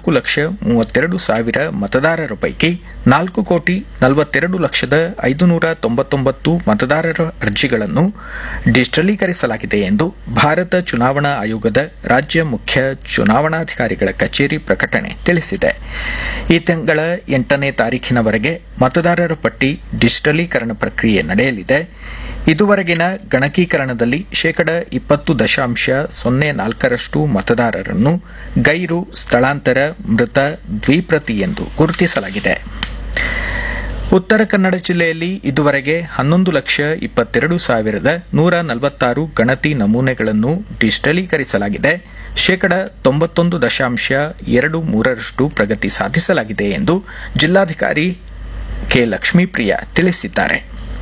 ನಾಲ್ಕು ಲಕ್ಷ ಮೂವತ್ತೆರಡು ಸಾವಿರ ಮತದಾರರ ಪೈಕಿ ನಾಲ್ಕು ಕೋಟಿ ನಲವತ್ತೆರಡು ಲಕ್ಷದ ಐದುನೂರ ತೊಂಬತ್ತೊಂಬತ್ತು ಮತದಾರರ ಅರ್ಜಿಗಳನ್ನು ಡಿಜಿಟಲೀಕರಿಸಲಾಗಿದೆ ಎಂದು ಭಾರತ ಚುನಾವಣಾ ಆಯೋಗದ ರಾಜ್ಯ ಮುಖ್ಯ ಚುನಾವಣಾಧಿಕಾರಿಗಳ ಕಚೇರಿ ಪ್ರಕಟಣೆ ತಿಳಿಸಿದೆ ಈ ತಿಂಗಳ ಎಂಟನೇ ತಾರೀಖಿನವರೆಗೆ ಮತದಾರರ ಪಟ್ಟಿ ಡಿಜಿಟಲೀಕರಣ ಪ್ರಕ್ರಿಯೆ ನಡೆಯಲಿದೆ ಇದುವರೆಗಿನ ಗಣಕೀಕರಣದಲ್ಲಿ ಶೇಕಡ ಇಪ್ಪತ್ತು ದಶಾಂಶ ಸೊನ್ನೆ ನಾಲ್ಕರಷ್ಟು ಮತದಾರರನ್ನು ಗೈರು ಸ್ಥಳಾಂತರ ಮೃತ ದ್ವಿಪ್ರತಿ ಎಂದು ಗುರುತಿಸಲಾಗಿದೆ ಉತ್ತರ ಕನ್ನಡ ಜಿಲ್ಲೆಯಲ್ಲಿ ಇದುವರೆಗೆ ಹನ್ನೊಂದು ಲಕ್ಷ ಇಪ್ಪತ್ತೆರಡು ಸಾವಿರದ ನೂರ ನಲವತ್ತಾರು ಗಣತಿ ನಮೂನೆಗಳನ್ನು ಡಿಜಿಟಲೀಕರಿಸಲಾಗಿದೆ ಶೇಕಡ ತೊಂಬತ್ತೊಂದು ದಶಾಂಶ ಎರಡು ಮೂರರಷ್ಟು ಪ್ರಗತಿ ಸಾಧಿಸಲಾಗಿದೆ ಎಂದು ಜಿಲ್ಲಾಧಿಕಾರಿ ಕೆ ಲಕ್ಷ್ಮೀಪ್ರಿಯ ತಿಳಿಸಿದ್ದಾರೆ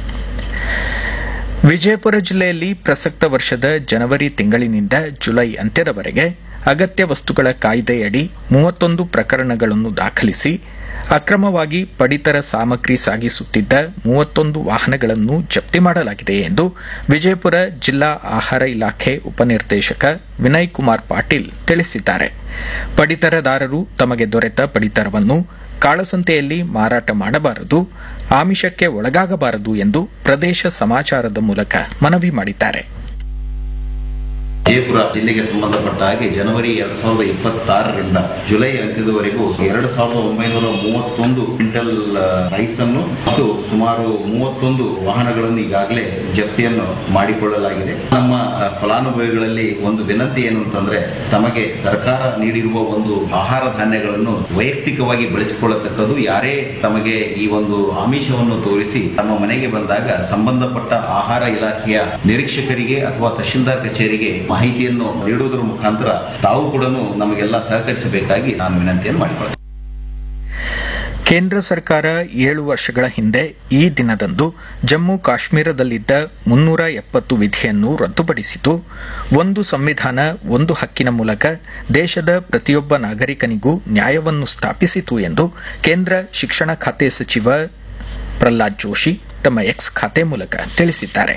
ವಿಜಯಪುರ ಜಿಲ್ಲೆಯಲ್ಲಿ ಪ್ರಸಕ್ತ ವರ್ಷದ ಜನವರಿ ತಿಂಗಳಿನಿಂದ ಜುಲೈ ಅಂತ್ಯದವರೆಗೆ ಅಗತ್ಯ ವಸ್ತುಗಳ ಕಾಯ್ದೆಯಡಿ ಮೂವತ್ತೊಂದು ಪ್ರಕರಣಗಳನ್ನು ದಾಖಲಿಸಿ ಅಕ್ರಮವಾಗಿ ಪಡಿತರ ಸಾಮಗ್ರಿ ಸಾಗಿಸುತ್ತಿದ್ದ ಮೂವತ್ತೊಂದು ವಾಹನಗಳನ್ನು ಜಪ್ತಿ ಮಾಡಲಾಗಿದೆ ಎಂದು ವಿಜಯಪುರ ಜಿಲ್ಲಾ ಆಹಾರ ಇಲಾಖೆ ಉಪನಿರ್ದೇಶಕ ವಿನಯ್ ಕುಮಾರ್ ಪಾಟೀಲ್ ತಿಳಿಸಿದ್ದಾರೆ ಪಡಿತರದಾರರು ತಮಗೆ ದೊರೆತ ಪಡಿತರವನ್ನು ಕಾಳಸಂತೆಯಲ್ಲಿ ಮಾರಾಟ ಮಾಡಬಾರದು ಆಮಿಷಕ್ಕೆ ಒಳಗಾಗಬಾರದು ಎಂದು ಪ್ರದೇಶ ಸಮಾಚಾರದ ಮೂಲಕ ಮನವಿ ಮಾಡಿದ್ದಾರೆ ವಿಜಯಪುರ ಜಿಲ್ಲೆಗೆ ಸಂಬಂಧಪಟ್ಟ ಹಾಗೆ ಜನವರಿ ಎರಡ್ ಸಾವಿರದ ಇಪ್ಪತ್ತಾರರಿಂದ ಜುಲೈ ಅಂತ್ಯದವರೆಗೂ ಎರಡು ಸಾವಿರದ ಒಂಬೈನೂರ ಮೂವತ್ತೊಂದು ಕ್ವಿಂಟಲ್ ಆ, ರೈಸ್ ಅನ್ನು ಮತ್ತು ಸುಮಾರು ಮೂವತ್ತೊಂದು ವಾಹನಗಳನ್ನು ಈಗಾಗಲೇ ಜಪ್ತಿಯನ್ನು ಮಾಡಿಕೊಳ್ಳಲಾಗಿದೆ ನಮ್ಮ ಆ, ಫಲಾನುಭವಿಗಳಲ್ಲಿ ಒಂದು ವಿನಂತಿ ಏನು ಅಂತಂದ್ರೆ ತಮಗೆ ಸರ್ಕಾರ ನೀಡಿರುವ ಒಂದು ಆಹಾರ ಧಾನ್ಯಗಳನ್ನು ವೈಯಕ್ತಿಕವಾಗಿ ಬಳಸಿಕೊಳ್ಳತಕ್ಕದ್ದು ಯಾರೇ ತಮಗೆ ಈ ಒಂದು ಆಮಿಷವನ್ನು ತೋರಿಸಿ ತಮ್ಮ ಮನೆಗೆ ಬಂದಾಗ ಸಂಬಂಧಪಟ್ಟ ಆಹಾರ ಇಲಾಖೆಯ ನಿರೀಕ್ಷಕರಿಗೆ ಅಥವಾ ತಹಶೀಲ್ದಾರ್ ಕಚೇರಿಗೆ ಮಾಹಿತಿಯನ್ನು ನೀಡುವುದರ ಮುಖಾಂತರ ತಾವು ಕೂಡ ನಮಗೆಲ್ಲ ಸಹಕರಿಸಬೇಕಾಗಿ ನಾನು ವಿನಂತಿಯನ್ನು ಮಾಡಿಕೊಳ್ಳುತ್ತೇನೆ ಕೇಂದ್ರ ಸರ್ಕಾರ ಏಳು ವರ್ಷಗಳ ಹಿಂದೆ ಈ ದಿನದಂದು ಜಮ್ಮು ಕಾಶ್ಮೀರದಲ್ಲಿದ್ದ ಮುನ್ನೂರ ಎಪ್ಪತ್ತು ವಿಧಿಯನ್ನು ರದ್ದುಪಡಿಸಿತು ಒಂದು ಸಂವಿಧಾನ ಒಂದು ಹಕ್ಕಿನ ಮೂಲಕ ದೇಶದ ಪ್ರತಿಯೊಬ್ಬ ನಾಗರಿಕನಿಗೂ ನ್ಯಾಯವನ್ನು ಸ್ಥಾಪಿಸಿತು ಎಂದು ಕೇಂದ್ರ ಶಿಕ್ಷಣ ಖಾತೆ ಸಚಿವ ಪ್ರಹ್ಲಾದ್ ಜೋಶಿ ತಮ್ಮ ಎಕ್ಸ್ ಖಾತೆ ಮೂಲಕ ತಿಳಿಸಿದ್ದಾರೆ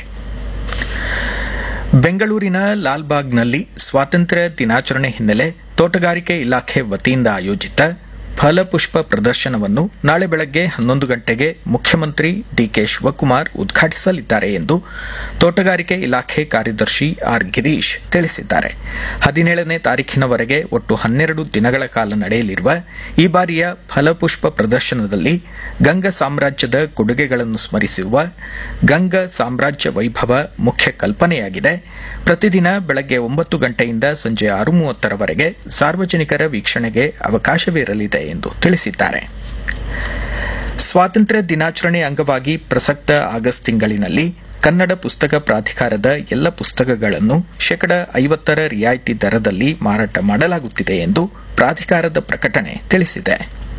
ಬೆಂಗಳೂರಿನ ಲಾಲ್ಬಾಗ್ನಲ್ಲಿ ಸ್ವಾತಂತ್ರ್ಯ ದಿನಾಚರಣೆ ಹಿನ್ನೆಲೆ ತೋಟಗಾರಿಕೆ ಇಲಾಖೆ ವತಿಯಿಂದ ಆಯೋಜಿತ ಫಲಪುಷ್ಪ ಪ್ರದರ್ಶನವನ್ನು ನಾಳೆ ಬೆಳಗ್ಗೆ ಹನ್ನೊಂದು ಗಂಟೆಗೆ ಮುಖ್ಯಮಂತ್ರಿ ಡಿಕೆ ಶಿವಕುಮಾರ್ ಉದ್ಘಾಟಿಸಲಿದ್ದಾರೆ ಎಂದು ತೋಟಗಾರಿಕೆ ಇಲಾಖೆ ಕಾರ್ಯದರ್ಶಿ ಆರ್ ಗಿರೀಶ್ ತಿಳಿಸಿದ್ದಾರೆ ಹದಿನೇಳನೇ ತಾರೀಖಿನವರೆಗೆ ಒಟ್ಟು ಹನ್ನೆರಡು ದಿನಗಳ ಕಾಲ ನಡೆಯಲಿರುವ ಈ ಬಾರಿಯ ಫಲಪುಷ್ಪ ಪ್ರದರ್ಶನದಲ್ಲಿ ಗಂಗ ಸಾಮ್ರಾಜ್ಯದ ಕೊಡುಗೆಗಳನ್ನು ಸ್ಮರಿಸುವ ಗಂಗ ಸಾಮ್ರಾಜ್ಯ ವೈಭವ ಮುಖ್ಯ ಕಲ್ಪನೆಯಾಗಿದೆ ಪ್ರತಿದಿನ ಬೆಳಗ್ಗೆ ಒಂಬತ್ತು ಗಂಟೆಯಿಂದ ಸಂಜೆ ಆರು ಮೂವತ್ತರವರೆಗೆ ಸಾರ್ವಜನಿಕರ ವೀಕ್ಷಣೆಗೆ ಅವಕಾಶವಿರಲಿದೆ ಎಂದು ತಿಳಿಸಿದ್ದಾರೆ ಸ್ವಾತಂತ್ರ್ಯ ದಿನಾಚರಣೆ ಅಂಗವಾಗಿ ಪ್ರಸಕ್ತ ಆಗಸ್ಟ್ ತಿಂಗಳಿನಲ್ಲಿ ಕನ್ನಡ ಪುಸ್ತಕ ಪ್ರಾಧಿಕಾರದ ಎಲ್ಲ ಪುಸ್ತಕಗಳನ್ನು ಶೇಕಡ ಐವತ್ತರ ರಿಯಾಯಿತಿ ದರದಲ್ಲಿ ಮಾರಾಟ ಮಾಡಲಾಗುತ್ತಿದೆ ಎಂದು ಪ್ರಾಧಿಕಾರದ ಪ್ರಕಟಣೆ ತಿಳಿಸಿದೆ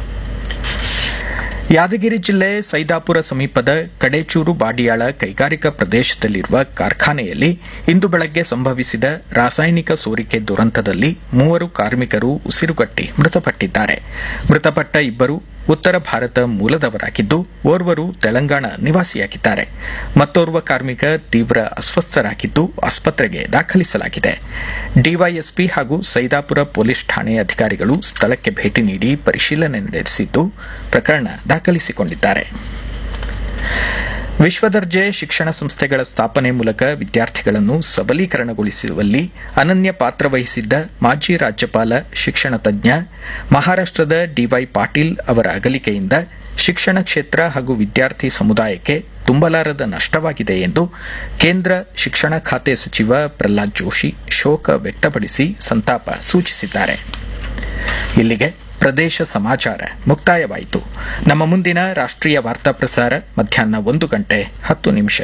ಯಾದಗಿರಿ ಜಿಲ್ಲೆ ಸೈದಾಪುರ ಸಮೀಪದ ಕಡೇಚೂರು ಬಾಡಿಯಾಳ ಕೈಗಾರಿಕಾ ಪ್ರದೇಶದಲ್ಲಿರುವ ಕಾರ್ಖಾನೆಯಲ್ಲಿ ಇಂದು ಬೆಳಗ್ಗೆ ಸಂಭವಿಸಿದ ರಾಸಾಯನಿಕ ಸೋರಿಕೆ ದುರಂತದಲ್ಲಿ ಮೂವರು ಕಾರ್ಮಿಕರು ಉಸಿರುಗಟ್ಟಿ ಮೃತಪಟ್ಟಿದ್ದಾರೆ ಮೃತಪಟ್ಟ ಇಬ್ಬರು ಉತ್ತರ ಭಾರತ ಮೂಲದವರಾಗಿದ್ದು ಓರ್ವರು ತೆಲಂಗಾಣ ನಿವಾಸಿಯಾಗಿದ್ದಾರೆ ಮತ್ತೋರ್ವ ಕಾರ್ಮಿಕ ತೀವ್ರ ಅಸ್ವಸ್ಥರಾಗಿದ್ದು ಆಸ್ಪತ್ರೆಗೆ ದಾಖಲಿಸಲಾಗಿದೆ ಡಿವೈಎಸ್ಪಿ ಹಾಗೂ ಸೈದಾಪುರ ಪೊಲೀಸ್ ಠಾಣೆ ಅಧಿಕಾರಿಗಳು ಸ್ಥಳಕ್ಕೆ ಭೇಟಿ ನೀಡಿ ಪರಿಶೀಲನೆ ನಡೆಸಿದ್ದು ಪ್ರಕರಣ ದಾಖಲಿಸಿಕೊಂಡಿದ್ದಾರೆ ವಿಶ್ವದರ್ಜೆ ಶಿಕ್ಷಣ ಸಂಸ್ಥೆಗಳ ಸ್ಥಾಪನೆ ಮೂಲಕ ವಿದ್ಯಾರ್ಥಿಗಳನ್ನು ಸಬಲೀಕರಣಗೊಳಿಸುವಲ್ಲಿ ಅನನ್ಯ ಪಾತ್ರ ವಹಿಸಿದ್ದ ಮಾಜಿ ರಾಜ್ಯಪಾಲ ಶಿಕ್ಷಣ ತಜ್ಞ ಮಹಾರಾಷ್ಟದ ಡಿವೈ ಪಾಟೀಲ್ ಅವರ ಅಗಲಿಕೆಯಿಂದ ಶಿಕ್ಷಣ ಕ್ಷೇತ್ರ ಹಾಗೂ ವಿದ್ಯಾರ್ಥಿ ಸಮುದಾಯಕ್ಕೆ ತುಂಬಲಾರದ ನಷ್ಟವಾಗಿದೆ ಎಂದು ಕೇಂದ್ರ ಶಿಕ್ಷಣ ಖಾತೆ ಸಚಿವ ಪ್ರಹ್ಲಾದ್ ಜೋಶಿ ಶೋಕ ವ್ಯಕ್ತಪಡಿಸಿ ಸಂತಾಪ ಸೂಚಿಸಿದ್ದಾರೆ ಇಲ್ಲಿಗೆ ಪ್ರದೇಶ ಸಮಾಚಾರ ಮುಕ್ತಾಯವಾಯಿತು ನಮ್ಮ ಮುಂದಿನ ರಾಷ್ಟ್ರೀಯ ವಾರ್ತಾ ಪ್ರಸಾರ ಮಧ್ಯಾಹ್ನ ಒಂದು ಗಂಟೆ ಹತ್ತು ನಿಮಿಷ